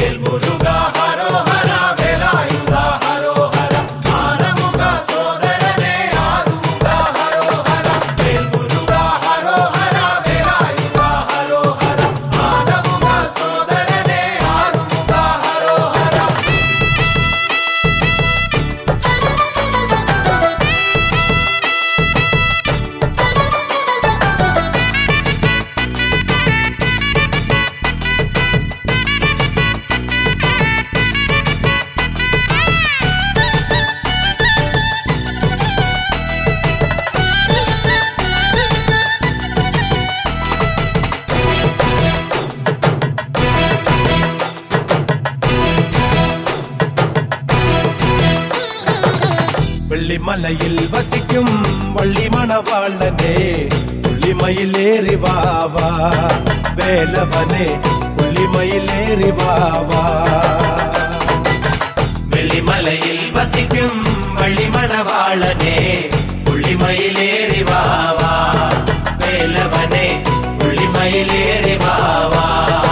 வேல் முருகா ஹரோஹரா வேலாயுதா ஹரோஹரா ஆனமுக சோதரனே ஆறுமுகா ஹரோஹரா வேல் முருகா ஹரோஹரா வேலாயுதா ஹரோஹரா ஆனமுக சோதரனே ஆறுமுகா ஹரோஹரா வெள்ளிமலையில் வசிக்கும் வள்ளி மணவாளனே புள்ளிமயில் ஏறி வாவா வேலவனே புள்ளிமயில் ஏறி வாவா வெள்ளிமலையில் வசிக்கும் வள்ளிமணவாளனே புள்ளிமயிலேறி வாவா வேலவனே புள்ளிமயிலேறி வாவா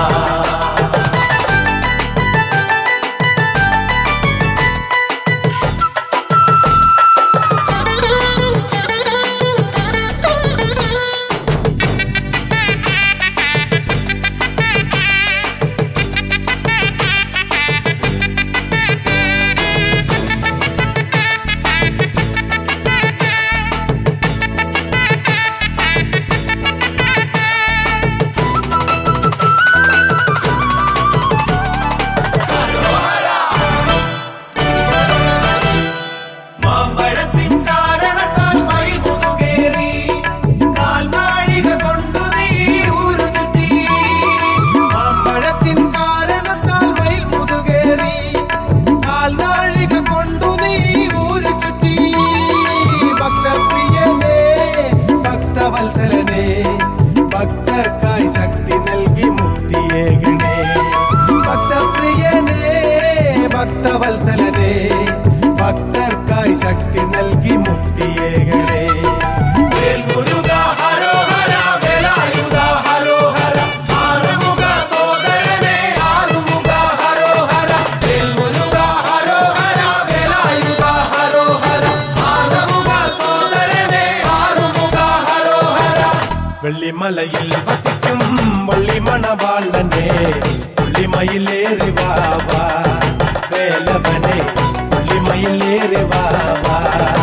மாம்பழத்தின் காரணத்தால் மயில் முதுகேறி கால் நாழிக கொண்டு நீ ஊரு சுற்றி மாம்பழத்தின் காரணத்தால் மயில் முதுகேறி கால் நாழிக கொண்டு நீ ஊரு சுற்றி பக்த பிரியனே பக்த வல்சலனே பக்தர்க்காய் சக்தி நல்கி முக்தியேகனே பக்த பிரியனே பக்த வல்சலனே பக்தர்க்காய் சக்தி நல்கி முக்தியேகனே வேல் முருகா ஹரோஹரா வேலாயுதா ஹரோஹரா ஆறுமுக சோதரனே ஆறுமுக ஹரோஹரா வேல் முருகா ஹரோஹரா வேலாயுதா ஹரோஹரா ஆறுமுக சோதரனே ஆறுமுக ஹரோஹரா வெள்ளிமலையில் வசிக்கும் வள்ளி மணவாளனே புள்ளிமயில் ஏறி வாவா வேலவனே புள்ளிமயில் ஏறி வாவா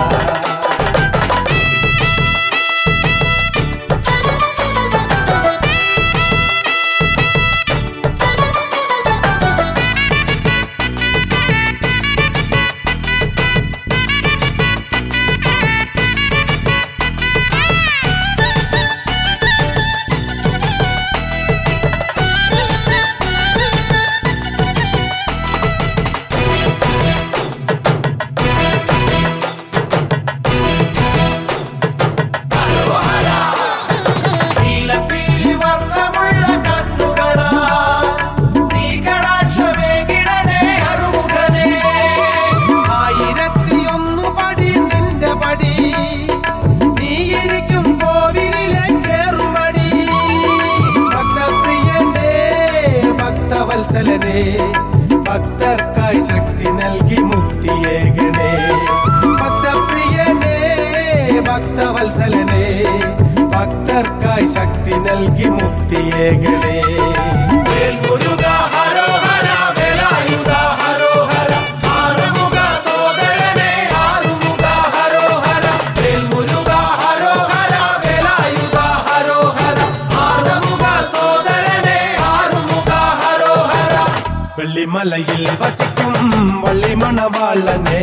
നീലപ്പീലി വർണ്ണമുള്ള കണ്ണുകളാ നീ കടാക്ഷമേകിടണേ അറുമുഖനേ ആയിരത്തി ഒന്ന് പടി നിന്റെ പടി നീ ഇരിക്കും കോവിലിലെ കേറുമടി ഭക്തപ്രിയനേ ഭക്തവത്സലനേ ഭക്തർക്കായി ശക്തി നൽകി മുക്തിയേകണേ ഭക്തപ്രിയനേ ഭക്തവത്സലനേ ഭക്തർക്കായി ശക്തി നൽകി മുക്തിയേകണേ വേൽ മുരുകാ ഹരോഹര വേലായുധാ ഹരോഹര ആറുമുഖ സോദരനേ ആറുമുഖ ഹരോഹര വേൽ മുരുകാ ഹരോഹര വേലായുധാ ഹരോഹര ആറുമുഖ സോദരനേ ആറുമുഖ ഹരോഹര വെള്ളിമലയിൽ വസിക്കും വള്ളി മണവാളനെ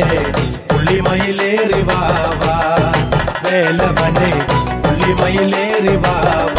പുള്ളിമയിലേറി വാവാ വേലവനെ പുള്ളിമയിലേറി വാവാ